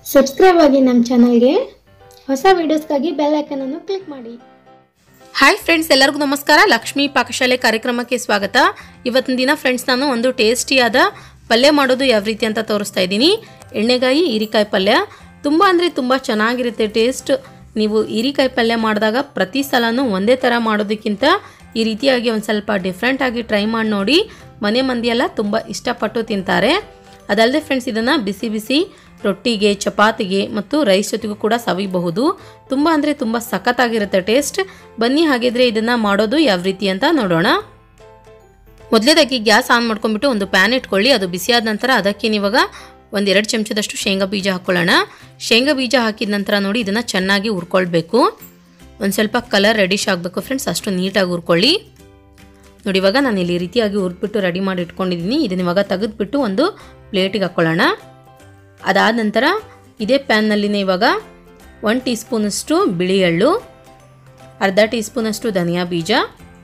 subscribe ಆಗಿ ನಮ್ಮ ಚಾನಲ್ಗೆ ಹೊಸ ವಿಡಿಯೋಸ್ಗಾಗಿ ಬೆಲ್ ಐಕನನ್ನು ಕ್ಲಿಕ್ ಮಾಡಿ ಹಾಯ್ ಫ್ರೆಂಡ್ಸ್ ಎಲ್ಲರಿಗೂ ನಮಸ್ಕಾರ ಲಕ್ಷ್ಮೀ ಪಾಕಶಾಲೆ ಕಾರ್ಯಕ್ರಮಕ್ಕೆ ಸ್ವಾಗತ ಇವತ್ತಿನ ದಿನ ಫ್ರೆಂಡ್ಸ್ ನಾನು ಒಂದು ಟೇಸ್ಟಿಯಾದ ಪಲ್ಯ ಮಾಡೋದು ಯಾವ ರೀತಿ ಅಂತ ತೋರಿಸ್ತಾ ಇದ್ದೀನಿ ಎಣ್ಣೆಗಾಯಿ ಹೀರಿಕಾಯಿ ಪಲ್ಯ ತುಂಬ ಅಂದರೆ ತುಂಬ ಚೆನ್ನಾಗಿರುತ್ತೆ ಟೇಸ್ಟ್ ನೀವು ಹೀರಿಕಾಯಿ ಪಲ್ಯ ಮಾಡಿದಾಗ ಪ್ರತಿ ಸಲನೂ ಒಂದೇ ಥರ ಮಾಡೋದಕ್ಕಿಂತ ಈ ರೀತಿಯಾಗಿ ಒಂದು ಸ್ವಲ್ಪ ಡಿಫ್ರೆಂಟಾಗಿ ಟ್ರೈ ಮಾಡಿ ನೋಡಿ ಮನೆ ಮಂದಿಯೆಲ್ಲ ತುಂಬ ಇಷ್ಟಪಟ್ಟು ತಿಂತಾರೆ ಅದಲ್ಲದೆ ಫ್ರೆಂಡ್ಸ್ ಇದನ್ನು ಬಿಸಿ ಬಿಸಿ ರೊಟ್ಟಿಗೆ ಚಪಾತಿಗೆ ಮತ್ತು ರೈಸ್ ಜೊತೆಗೂ ಕೂಡ ಸವಿಬಹುದು ತುಂಬ ಅಂದರೆ ತುಂಬ ಸಖತ್ತಾಗಿರುತ್ತೆ ಟೇಸ್ಟ್ ಬನ್ನಿ ಹಾಗಿದ್ರೆ ಇದನ್ನು ಮಾಡೋದು ಯಾವ ರೀತಿ ಅಂತ ನೋಡೋಣ ಮೊದಲೇದಾಗಿ ಗ್ಯಾಸ್ ಆನ್ ಮಾಡ್ಕೊಂಡ್ಬಿಟ್ಟು ಒಂದು ಪ್ಯಾನ್ ಇಟ್ಕೊಳ್ಳಿ ಅದು ಬಿಸಿಯಾದ ನಂತರ ಅದಕ್ಕೆ ನೀವಾಗ ಒಂದು ಎರಡು ಚಮಚದಷ್ಟು ಶೇಂಗಾ ಬೀಜ ಹಾಕ್ಕೊಳ್ಳೋಣ ಶೇಂಗಾ ಬೀಜ ಹಾಕಿದ ನಂತರ ನೋಡಿ ಇದನ್ನು ಚೆನ್ನಾಗಿ ಹುರ್ಕೊಳ್ಬೇಕು ಒಂದು ಸ್ವಲ್ಪ ಕಲರ್ ರೆಡಿಶ್ ಆಗಬೇಕು ಫ್ರೆಂಡ್ಸ್ ಅಷ್ಟು ನೀಟಾಗಿ ಹುರ್ಕೊಳ್ಳಿ ನೋಡಿ ಇವಾಗ ನಾನು ಇಲ್ಲಿ ಈ ರೀತಿಯಾಗಿ ಹುರಿದ್ಬಿಟ್ಟು ರೆಡಿ ಮಾಡಿ ಇಟ್ಕೊಂಡಿದ್ದೀನಿ ಇದನ್ನ ಇವಾಗ ತೆಗೆದ್ಬಿಟ್ಟು ಒಂದು ಪ್ಲೇಟಿಗೆ ಹಾಕ್ಕೊಳ್ಳೋಣ ಅದಾದ ನಂತರ ಇದೇ ಪ್ಯಾನ್ನಲ್ಲಿನೇ ಇವಾಗ ಒನ್ ಟೀ ಸ್ಪೂನಷ್ಟು ಬಿಳಿ ಎಳ್ಳು ಅರ್ಧ ಟೀ ಸ್ಪೂನಷ್ಟು ಧನಿಯಾ ಬೀಜ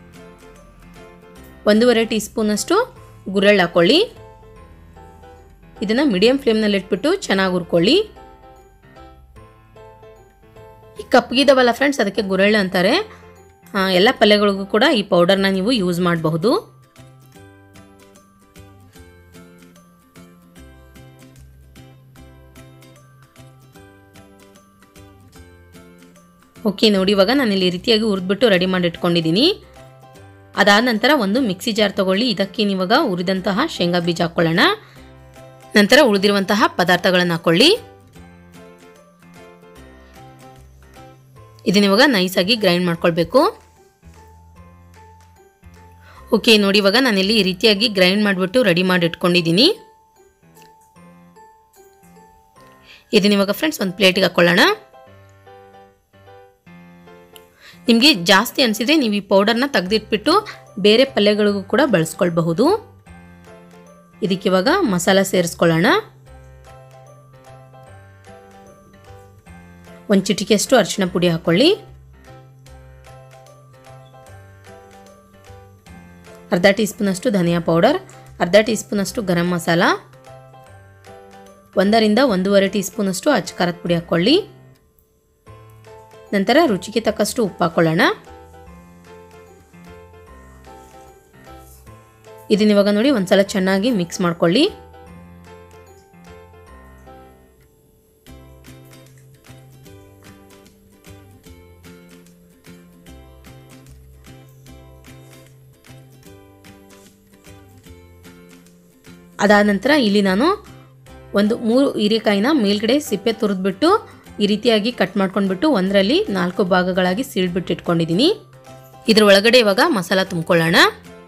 ಒಂದೂವರೆ ಟೀ ಸ್ಪೂನಷ್ಟು ಗುರೆಳ್ಳು ಹಾಕ್ಕೊಳ್ಳಿ ಇದನ್ನು ಮೀಡಿಯಂ ಫ್ಲೇಮ್ನಲ್ಲಿ ಇಟ್ಬಿಟ್ಟು ಚೆನ್ನಾಗಿ ಹುರ್ಕೊಳ್ಳಿ ಈ ಕಪ್ಪಗಿದಾವಲ್ಲ ಫ್ರೆಂಡ್ಸ್ ಅದಕ್ಕೆ ಗುರೆಳ್ಳು ಅಂತಾರೆ ಆ, ಎಲ್ಲ ಪಲ್ಯಗಳಿಗೂ ಕೂಡ ಈ ಪೌಡರ್ನ ನೀವು ಯೂಸ್ ಮಾಡಬಹುದು ಓಕೆ ನೋಡಿ ಇವಾಗ ನಾನು ಇಲ್ಲಿ ಈ ರೀತಿಯಾಗಿ ಹುರಿದ್ಬಿಟ್ಟು ರೆಡಿ ಮಾಡಿ ಇಟ್ಕೊಂಡಿದ್ದೀನಿ ಅದಾದ ನಂತರ ಒಂದು ಮಿಕ್ಸಿ ಜಾರ್ ತಗೊಳ್ಳಿ ಇದಕ್ಕೆ ನೀವಾಗ ಹುರಿದಂತಹ ಶೇಂಗಾ ಬೀಜ ಹಾಕ್ಕೊಳ್ಳೋಣ ನಂತರ ಉಳಿದಿರುವಂತಹ ಪದಾರ್ಥಗಳನ್ನು ಹಾಕ್ಕೊಳ್ಳಿ ಇದನ್ನ ಇವಾಗ ನೈಸಾಗಿ ಗ್ರೈಂಡ್ ಮಾಡ್ಕೊಳ್ಬೇಕು ಓಕೆ ನೋಡಿ ಇವಾಗ ನಾನಿಲ್ಲಿ ಈ ರೀತಿಯಾಗಿ ಗ್ರೈಂಡ್ ಮಾಡಿಬಿಟ್ಟು ರೆಡಿ ಮಾಡಿ ಇಟ್ಕೊಂಡಿದ್ದೀನಿ ಇದನ್ನ ಇವಾಗ ಫ್ರೆಂಡ್ಸ್ ಒಂದು ಪ್ಲೇಟಿಗೆ ಹಾಕ್ಕೊಳ್ಳೋಣ ನಿಮಗೆ ಜಾಸ್ತಿ ಅನಿಸಿದರೆ ನೀವು ಈ ಪೌಡರ್ನ ತೆಗೆದಿಟ್ಬಿಟ್ಟು ಬೇರೆ ಪಲ್ಯಗಳಿಗೂ ಕೂಡ ಬಳಸ್ಕೊಳ್ಬಹುದು ಇದಕ್ಕಿವಾಗ ಮಸಾಲ ಸೇರಿಸ್ಕೊಳ್ಳೋಣ ಒಂದು ಚಿಟಿಕೆಯಷ್ಟು ಅರಿಶಿಣ ಪುಡಿ ಹಾಕ್ಕೊಳ್ಳಿ ಅರ್ಧ ಟೀ ಸ್ಪೂನಷ್ಟು ಧನಿಯಾ ಪೌಡರ್ ಅರ್ಧ ಟೀ ಸ್ಪೂನಷ್ಟು ಗರಂ ಮಸಾಲ ಒಂದರಿಂದ ಒಂದೂವರೆ ಟೀ ಸ್ಪೂನಷ್ಟು ಅಚ್ಚ ಖಾರದ ಪುಡಿ ಹಾಕ್ಕೊಳ್ಳಿ ನಂತರ ರುಚಿಗೆ ತಕ್ಕಷ್ಟು ಉಪ್ಪು ಹಾಕ್ಕೊಳ್ಳೋಣ ಇದನ್ನ ಇವಾಗ ನೋಡಿ ಒಂದ್ಸಲ ಚೆನ್ನಾಗಿ ಮಿಕ್ಸ್ ಮಾಡ್ಕೊಳ್ಳಿ ಅದಾದ ನಂತರ ಇಲ್ಲಿ ನಾನು ಒಂದು ಮೂರು ಹೀರೆಕಾಯಿನ ಮೇಲ್ಗಡೆ ಸಿಪ್ಪೆ ತುರಿದ್ಬಿಟ್ಟು ಈ ರೀತಿಯಾಗಿ ಕಟ್ ಮಾಡ್ಕೊಂಡ್ಬಿಟ್ಟು ಒಂದರಲ್ಲಿ ನಾಲ್ಕು ಭಾಗಗಳಾಗಿ ಸೀಳ್ಬಿಟ್ಟು ಇಟ್ಕೊಂಡಿದ್ದೀನಿ ಇದ್ರ ಒಳಗಡೆ ಇವಾಗ ಮಸಾಲ ತುಂಬ್ಕೊಳ್ಳೋಣ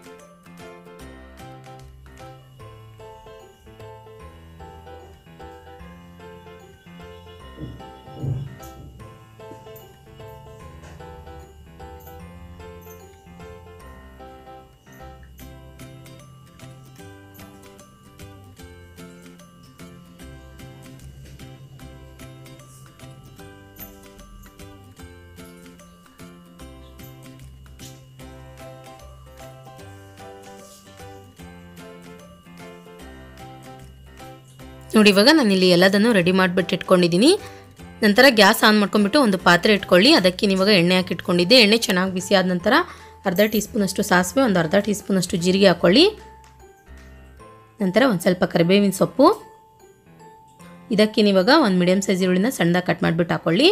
ನೋಡಿ ಇವಾಗ ನಾನು ಇಲ್ಲಿ ಎಲ್ಲದನ್ನು ರೆಡಿ ಮಾಡಿಬಿಟ್ಟು ಇಟ್ಕೊಂಡಿದ್ದೀನಿ ನಂತರ ಗ್ಯಾಸ್ ಆನ್ ಮಾಡ್ಕೊಂಡ್ಬಿಟ್ಟು ಒಂದು ಪಾತ್ರೆ ಇಟ್ಕೊಳ್ಳಿ ಅದಕ್ಕೆ ನೀವಾಗ ಎಣ್ಣೆ ಹಾಕಿ ಇಟ್ಕೊಂಡಿದ್ದೆ ಎಣ್ಣೆ ಚೆನ್ನಾಗಿ ಬಿಸಿ ಆದ ನಂತರ ಅರ್ಧ ಟೀ ಸ್ಪೂನಷ್ಟು ಸಾಸಿವೆ ಒಂದು ಅರ್ಧ ಟೀ ಸ್ಪೂನಷ್ಟು ಜೀರಿಗೆ ಹಾಕ್ಕೊಳ್ಳಿ ನಂತರ ಒಂದು ಸ್ವಲ್ಪ ಕರಿಬೇವಿನ ಸೊಪ್ಪು ಇದಕ್ಕೆ ನೀವಾಗ ಒಂದು ಮೀಡಿಯಮ್ ಸೈಜ್ ಈರುಳ್ಳಿನ ಸಣ್ಣದಾಗಿ ಕಟ್ ಮಾಡಿಬಿಟ್ಟು ಹಾಕ್ಕೊಳ್ಳಿ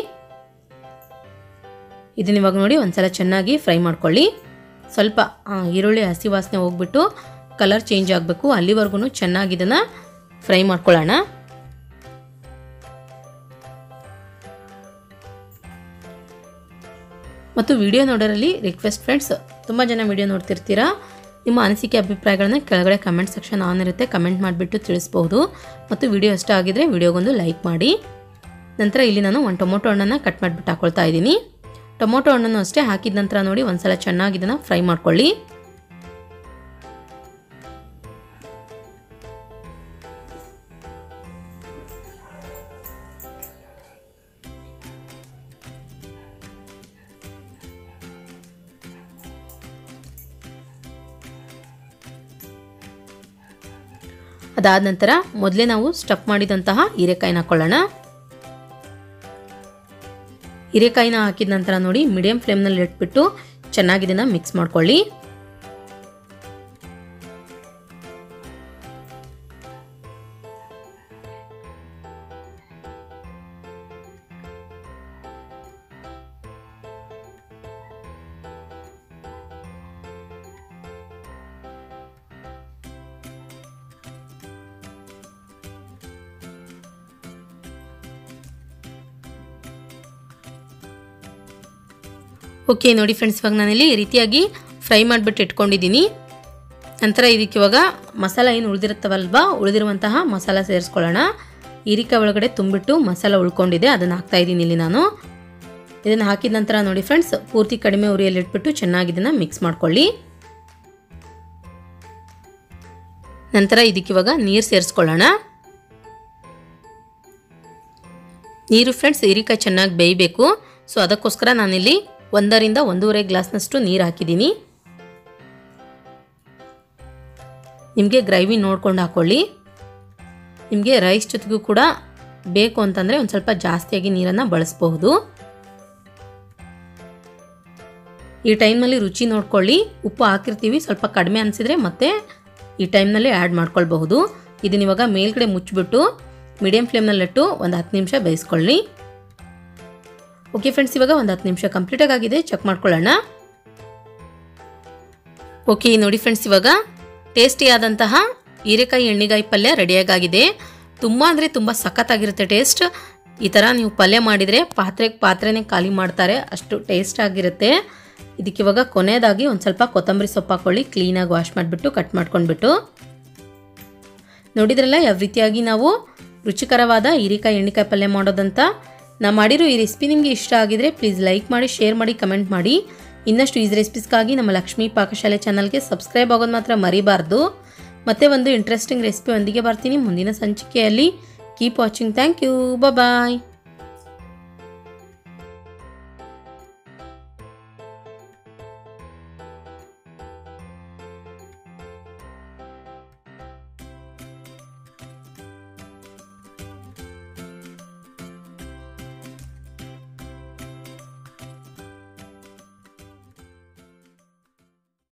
ಇದನ್ನ ಇವಾಗ ನೋಡಿ ಒಂದ್ಸಲ ಚೆನ್ನಾಗಿ ಫ್ರೈ ಮಾಡ್ಕೊಳ್ಳಿ ಸ್ವಲ್ಪ ಆ, ಈರುಳ್ಳಿ ಹಸಿ ವಾಸನೆ ಹೋಗ್ಬಿಟ್ಟು ಕಲರ್ ಚೇಂಜ್ ಆಗಬೇಕು ಅಲ್ಲಿವರೆಗೂ ಚೆನ್ನಾಗಿ ಇದನ್ನು ಫ್ರೈ ಮಾಡ್ಕೊಳ್ಳೋಣ ಮತ್ತು ವಿಡಿಯೋ ನೋಡೋರಲ್ಲಿ ರಿಕ್ವೆಸ್ಟ್ ಫ್ರೆಂಡ್ಸ್ ತುಂಬ ಜನ ವಿಡಿಯೋ ನೋಡ್ತಿರ್ತೀರಾ ನಿಮ್ಮ ಅನಿಸಿಕೆ ಅಭಿಪ್ರಾಯಗಳನ್ನ ಕೆಳಗಡೆ ಕಮೆಂಟ್ ಸೆಕ್ಷನ್ ಆನ್ ಇರುತ್ತೆ ಕಮೆಂಟ್ ಮಾಡಿಬಿಟ್ಟು ತಿಳಿಸ್ಬೋದು ಮತ್ತು ವಿಡಿಯೋ ಇಷ್ಟ ಆಗಿದ್ರೆ ವಿಡಿಯೋಗೊಂದು ಲೈಕ್ ಮಾಡಿ ನಂತರ ಇಲ್ಲಿ ನಾನು ಒಂದು ಟೊಮೊಟೊ ಹಣ್ಣನ್ನು ಕಟ್ ಮಾಡಿಬಿಟ್ಟು ಹಾಕೊಳ್ತಾ ಇದ್ದೀನಿ ಟೊಮೊಟೊ ಹಣ್ಣನ್ನು ಅಷ್ಟೇ ಹಾಕಿದ ನಂತರ ನೋಡಿ ಒಂದ್ಸಲ ಚೆನ್ನಾಗಿ ಇದನ್ನು ಫ್ರೈ ಮಾಡ್ಕೊಳ್ಳಿ ಅದಾದ ನಂತರ ಮೊದಲೇ ನಾವು ಸ್ಟಫ್ ಮಾಡಿದಂತಹ ಹೀರೆಕಾಯಿನ ಹಾಕ್ಕೊಳ್ಳೋಣ ಹೀರೆಕಾಯಿನ ಹಾಕಿದ ನಂತರ ನೋಡಿ ಮೀಡಿಯಂ ಫ್ಲೇಮ್ನಲ್ಲಿ ಇಟ್ಬಿಟ್ಟು ಚೆನ್ನಾಗಿ ಇದನ್ನು ಮಿಕ್ಸ್ ಮಾಡ್ಕೊಳ್ಳಿ ಓಕೆ ನೋಡಿ ಫ್ರೆಂಡ್ಸ್ ಇವಾಗ ನಾನಿಲ್ಲಿ ಈ ರೀತಿಯಾಗಿ ಫ್ರೈ ಮಾಡಿಬಿಟ್ಟು ಇಟ್ಕೊಂಡಿದ್ದೀನಿ ನಂತರ ಇದಕ್ಕೆ ಇವಾಗ ಮಸಾಲ ಏನು ಉಳಿದಿರುತ್ತವಲ್ವಾ ಉಳಿದಿರುವಂತಹ ಮಸಾಲ ಸೇರಿಸ್ಕೊಳ್ಳೋಣ ಹೀರಿಕಾಯಿ ಒಳಗಡೆ ತುಂಬಿಟ್ಟು ಮಸಾಲ ಉಳ್ಕೊಂಡಿದೆ ಅದನ್ನು ಹಾಕ್ತಾ ಇದ್ದೀನಿ ಇಲ್ಲಿ ನಾನು ಇದನ್ನು ಹಾಕಿದ ನಂತರ ನೋಡಿ ಫ್ರೆಂಡ್ಸ್ ಪೂರ್ತಿ ಕಡಿಮೆ ಉರಿಯಲ್ಲಿ ಇಟ್ಬಿಟ್ಟು ಚೆನ್ನಾಗಿ ಇದನ್ನು ಮಿಕ್ಸ್ ಮಾಡ್ಕೊಳ್ಳಿ ನಂತರ ಇದಕ್ಕೆ ಇವಾಗ ನೀರು ಸೇರಿಸ್ಕೊಳ್ಳೋಣ ನೀರು ಫ್ರೆಂಡ್ಸ್ ಹೀರಿಕಾಯಿ ಚೆನ್ನಾಗಿ ಬೇಯಬೇಕು ಸೊ ಅದಕ್ಕೋಸ್ಕರ ನಾನಿಲ್ಲಿ ಒಂದರಿಂದ ಒಂದೂವರೆ ಗ್ಲಾಸ್ನಷ್ಟು ನೀರು ಹಾಕಿದ್ದೀನಿ ನಿಮಗೆ ಗ್ರೇವಿ ನೋಡ್ಕೊಂಡು ಹಾಕ್ಕೊಳ್ಳಿ ನಿಮಗೆ ರೈಸ್ ಜೊತೆಗೂ ಕೂಡ ಬೇಕು ಅಂತಂದರೆ ಒಂದು ಸ್ವಲ್ಪ ಜಾಸ್ತಿಯಾಗಿ ನೀರನ್ನು ಬಳಸಬಹುದು ಈ ಟೈಮ್ನಲ್ಲಿ ರುಚಿ ನೋಡ್ಕೊಳ್ಳಿ ಉಪ್ಪು ಹಾಕಿರ್ತೀವಿ ಸ್ವಲ್ಪ ಕಡಿಮೆ ಅನಿಸಿದರೆ ಮತ್ತೆ ಈ ಟೈಮ್ನಲ್ಲಿ ಆ್ಯಡ್ ಮಾಡ್ಕೊಳ್ಬಹುದು ಇದನ್ನ ಇವಾಗ ಮೇಲ್ಗಡೆ ಮುಚ್ಚಿಬಿಟ್ಟು ಮೀಡಿಯಂ ಫ್ಲೇಮ್ನಲ್ಲಿಟ್ಟು ಒಂದು ಹತ್ತು ನಿಮಿಷ ಬೇಯಿಸ್ಕೊಳ್ಳಿ ಓಕೆ ಫ್ರೆಂಡ್ಸ್ ಇವಾಗ ಒಂದು ಹತ್ತು ನಿಮಿಷ ಕಂಪ್ಲೀಟಾಗಿ ಆಗಿದೆ ಚೆಕ್ ಮಾಡ್ಕೊಳ್ಳೋಣ ಓಕೆ ನೋಡಿ ಫ್ರೆಂಡ್ಸ್ ಇವಾಗ ಟೇಸ್ಟಿಯಾದಂತಹ ಹೀರೆಕಾಯಿ ಎಣ್ಣೆಗಾಯಿ ಪಲ್ಯ ರೆಡಿಯಾಗಿದೆ ತುಂಬ ಅಂದರೆ ತುಂಬ ಸಖತ್ತಾಗಿರುತ್ತೆ ಟೇಸ್ಟ್ ಈ ಥರ ನೀವು ಪಲ್ಯ ಮಾಡಿದರೆ ಪಾತ್ರೆಗೆ ಪಾತ್ರೆನೇ ಖಾಲಿ ಮಾಡ್ತಾರೆ ಅಷ್ಟು ಟೇಸ್ಟ್ ಆಗಿರುತ್ತೆ ಇದಕ್ಕೆ ಇವಾಗ ಕೊನೆಯದಾಗಿ ಒಂದು ಸ್ವಲ್ಪ ಕೊತ್ತಂಬರಿ ಸೊಪ್ಪು ಹಾಕೊಳ್ಳಿ ಕ್ಲೀನಾಗಿ ವಾಶ್ ಮಾಡಿಬಿಟ್ಟು ಕಟ್ ಮಾಡ್ಕೊಂಡ್ಬಿಟ್ಟು ನೋಡಿದ್ರಲ್ಲ ಯಾವ ರೀತಿಯಾಗಿ ನಾವು ರುಚಿಕರವಾದ ಹೀರೆಕಾಯಿ ಎಣ್ಣೆಕಾಯಿ ಪಲ್ಯ ಮಾಡೋದಂತ ನಾ ಮಾಡಿರೋ ಈ ರೆಸಿಪಿ ನಿಮಗೆ ಇಷ್ಟ ಆಗಿದ್ರೆ ಪ್ಲೀಸ್ ಲೈಕ್ ಮಾಡಿ ಶೇರ್ ಮಾಡಿ ಕಮೆಂಟ್ ಮಾಡಿ ಇನ್ನಷ್ಟು ಈಸ್ ರೆಸಿಪೀಸ್ಗಾಗಿ ನಮ್ಮ ಲಕ್ಷ್ಮೀ ಪಾಕಶಾಲೆ ಚಾನಲ್ಗೆ ಸಬ್ಸ್ಕ್ರೈಬ್ ಆಗೋದು ಮಾತ್ರ ಮರಿಬಾರ್ದು ಮತ್ತೆ ಒಂದು ಇಂಟ್ರೆಸ್ಟಿಂಗ್ ರೆಸಿಪಿ ಒಂದಿಗೆ ಬರ್ತೀನಿ ಮುಂದಿನ ಸಂಚಿಕೆಯಲ್ಲಿ keep watching thank you bye